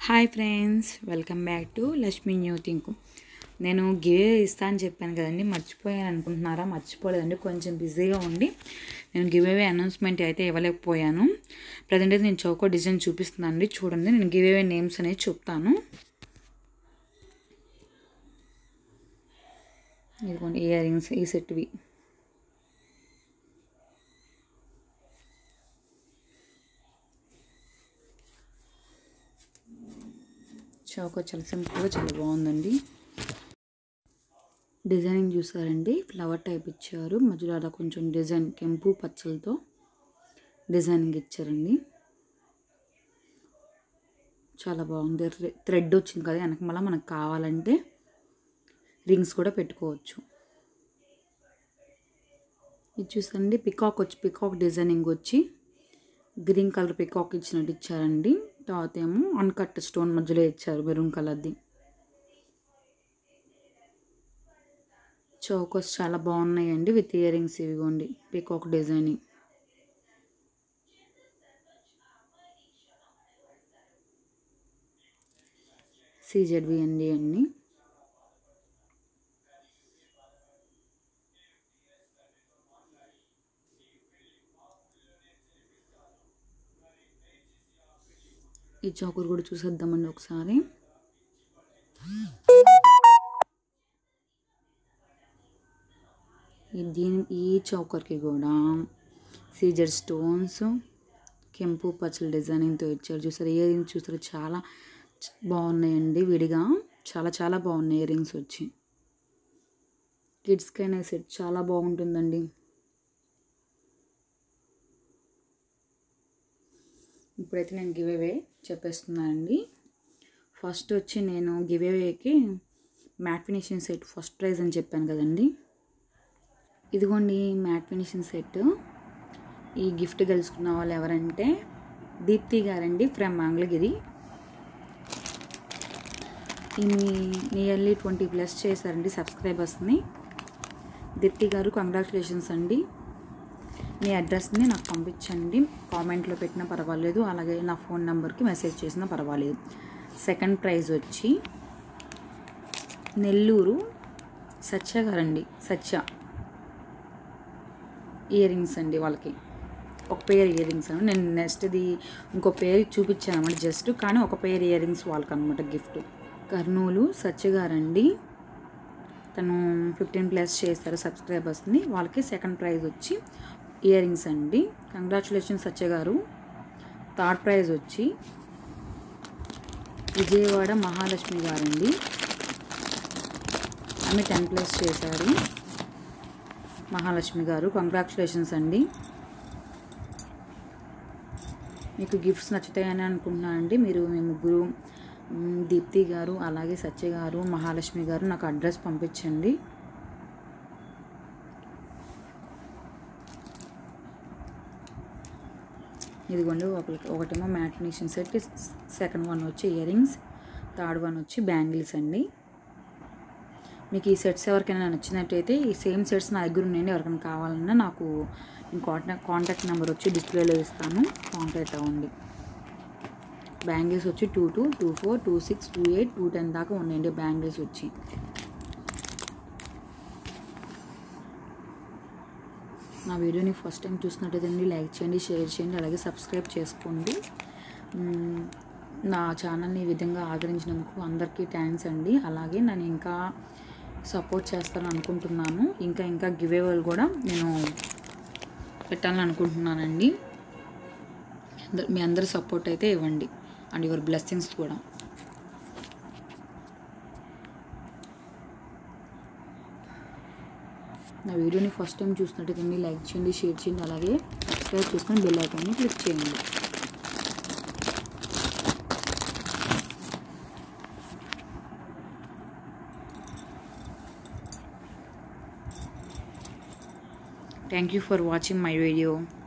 Hi friends welcome back to Lakshmi new think నేను giveaway ఇస్తా అని చెప్పాను కదండి మర్చిపోయాను అనుకుంటున్నారా మర్చిపోలేదండి కొంచెం బిజీగా ఉండి నేను గివేవే అనౌన్స్మెంట్ అయితే ఇవ్వలేకపోయాను ప్రజెంట్ అయితే నేను చౌకో డిజైన్ చూపిస్తున్నాను అండి చూడండి నేను గివేవే నేమ్స్ అనేది చెప్తాను ఇదిగోండి ఇయర్ రింగ్స్ ఈ సెట్వి చౌక చాలా సింపుల్గా చాలా బాగుందండి డిజైనింగ్ చూసారండి ఫ్లవర్ టైప్ ఇచ్చారు మధ్యలో అలా కొంచెం డిజైన్ కెంపు పచ్చలతో డిజైనింగ్ ఇచ్చారండి చాలా బాగుంది థ్రెడ్ వచ్చింది కదా వెనక మళ్ళీ మనకు కావాలంటే రింగ్స్ కూడా పెట్టుకోవచ్చు ఇది చూసండి పికాక్ వచ్చి పికాక్ డిజైనింగ్ వచ్చి గ్రీన్ కలర్ పికాక్ ఇచ్చినట్టు ఇచ్చారండి తర్వాత ఏమో అన్కట్ స్టోన్ మధ్యలో ఇచ్చారు మెరూన్ కలర్ది చౌకోస్ చాలా బాగున్నాయండి విత్ ఇయర్ రింగ్స్ ఇవిగోండి పికాక్ డిజైనింగ్ సీజెడ్వి అండి అన్నీ ఈ చౌకర్ కూడా చూసేద్దామండి ఒకసారి ఈ దీని ఈ చౌకర్కి కూడా సీజర్ స్టోన్స్ కెంపు పచ్చల డిజైనింగ్తో ఇచ్చారు చూసారు ఇయర్ రింగ్స్ చూసారు చాలా బాగున్నాయండి విడిగా చాలా చాలా బాగున్నాయి ఇయర్ రింగ్స్ వచ్చి కిడ్స్కైనా సెట్ చాలా బాగుంటుందండి ఇప్పుడైతే నేను గివేవే చెప్పేస్తున్నానండి ఫస్ట్ వచ్చి నేను గివేవేకి mat finishing set first prize అని చెప్పాను కదండి ఇదిగోండి మ్యాట్ ఫినిషింగ్ సెట్ ఈ గిఫ్ట్ గెలుచుకున్న వాళ్ళు ఎవరంటే దీప్తి గారండి ఫ్రమ్ మంగళగిరి ఈమె నియర్లీ ట్వంటీ ప్లస్ చేశారండి సబ్స్క్రైబర్స్ని దీప్తి గారు కంగ్రాచులేషన్స్ అండి మీ అడ్రస్ని నాకు పంపించండి కామెంట్లో పెట్టినా పర్వాలేదు అలాగే నా ఫోన్ నెంబర్కి మెసేజ్ చేసినా పర్వాలేదు సెకండ్ ప్రైజ్ వచ్చి నెల్లూరు సత్య గారండి సత్య ఇయర్ రింగ్స్ అండి వాళ్ళకి ఒక పేర్ ఇయర్ రింగ్స్ అండి నేను నెక్స్ట్ది ఇంకో పేరు చూపించాను అనమాట జస్ట్ కానీ ఒక పేర్ ఇయర్ రింగ్స్ వాళ్ళకి అనమాట గిఫ్ట్ కర్నూలు సత్య గారండి తను ఫిఫ్టీన్ ప్లస్ చేస్తారు సబ్స్క్రైబర్స్ని వాళ్ళకి సెకండ్ ప్రైజ్ వచ్చి ఇయర్ రింగ్స్ అండి congratulations Satya garu third praise వచ్చి విజయవాడ మహాలక్ష్మి గారండి ఆమె టెన్ ప్లస్ చేశారు మహాలక్ష్మి గారు కంగ్రాచులేషన్స్ అండి మీకు గిఫ్ట్స్ నచ్చుతాయని అనుకుంటున్నానండి మీరు మీ ముగ్గురు దీప్తి గారు అలాగే సత్య గారు మహాలక్ష్మి గారు నాకు అడ్రస్ పంపించండి ఇదిగోండి ఒకరికి ఒకటేమో mat finishing set second one వచ్చి ఇయర్ రింగ్స్ థర్డ్ వన్ వచ్చి బ్యాంగిల్స్ అండి మీకు ఈ సెట్స్ ఎవరికైనా నచ్చినట్టయితే ఈ సేమ్ సెట్స్ నా దగ్గర ఉన్నాయండి ఎవరికైనా కావాలన్నా నాకు కాంటాక్ట్ కాంటాక్ట్ నెంబర్ వచ్చి డిస్ప్లేలో ఇస్తాను కాంటాక్ట్ అవ్వండి బ్యాంగిల్స్ వచ్చి two two two four two six two eight two ten దాకా ఉన్నాయండి బ్యాంగిల్స్ వచ్చి నా వీడియోని ఫస్ట్ టైం చూసినట్టయితే లైక్ చేయండి షేర్ చేయండి అలాగే సబ్స్క్రైబ్ చేసుకోండి నా ఛానల్ని ఈ విధంగా ఆదరించినందుకు అందరికీ థ్యాంక్స్ అండి అలాగే నేను ఇంకా సపోర్ట్ చేస్తాను అనుకుంటున్నాను ఇంకా ఇంకా గివేవల్ కూడా నేను పెట్టాలని అనుకుంటున్నానండి మీ అందరి సపోర్ట్ అయితే ఇవ్వండి అండ్ యువర్ బ్లెస్సింగ్స్ కూడా నా వీడియోని ఫస్ట్ టైం చూసినట్టయితే మీరు లైక్ చేయండి షేర్ చేయండి అలాగే సబ్స్క్రైబ్ చేసుకొని బెల్ ఐకాన్ని క్లిక్ చేయండి Thank you for watching my video.